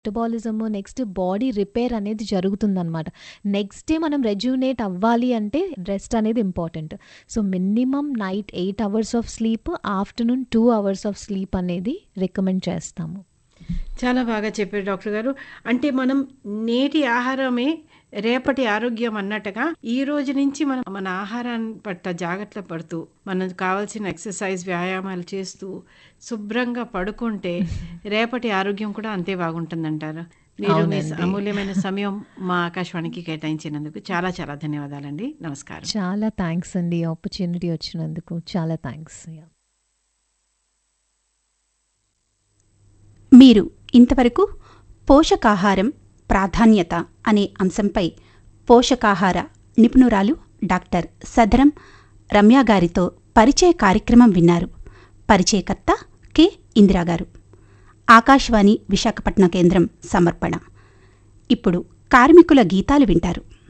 Metabolism next body repair అనేది జరుగుతుందనమాట. Next day మనం రెజ్యూనేట్ అవ్వాలి అంటే రెస్ట్ అనేది important. So, minimum night 8 hours of sleep, afternoon 2 hours of sleep అనేది రికమెండ్ చేస్తాము. చాలా బాగా చెప్పారు డాక్టర్ గారు. అంటే మనం నేటి ఆహారమే రేపటి ఆరోగ్యం అన్నట్టుగా ఈ రోజు నుంచి మనం మన ఆహారాన్ని పట్ల జాగ్రత్తలు పడుతూ, మనకు కావాల్సిన ఎక్సర్సైజ్, వ్యాయామాలు చేస్తూ, శుభ్రంగా పడుకుంటే రేపటి ఆరోగ్యం కూడా అంతే బాగుంటుందంటారు. మీరు మీ అవునండి. అమూల్యమైన సమయం మా ఆకాశవాణికి కేటాయించినందుకు చాలా చాలా ధన్యవాదాలండి. నమస్కారం. చాలా థాంక్స్ అండి. ఈ ఆపర్చునిటీ వచ్చినందుకు చాలా థాంక్స్. యాహ్! మీరు ఇంతవరకు పోషకాహారం ప్రాధాన్యత అనే అంశంపై పోషకాహార నిపుణురాలు డాక్టర్ సదరం రమ్య గారితో పరిచయ కార్యక్రమం విన్నారు. పరిచయకర్త కె ఇందిరా గారు. ఆకాశవాణి విశాఖపట్నం కేంద్రం సమర్పణ. ఇప్పుడు కార్మికుల గీతాలు వింటారు.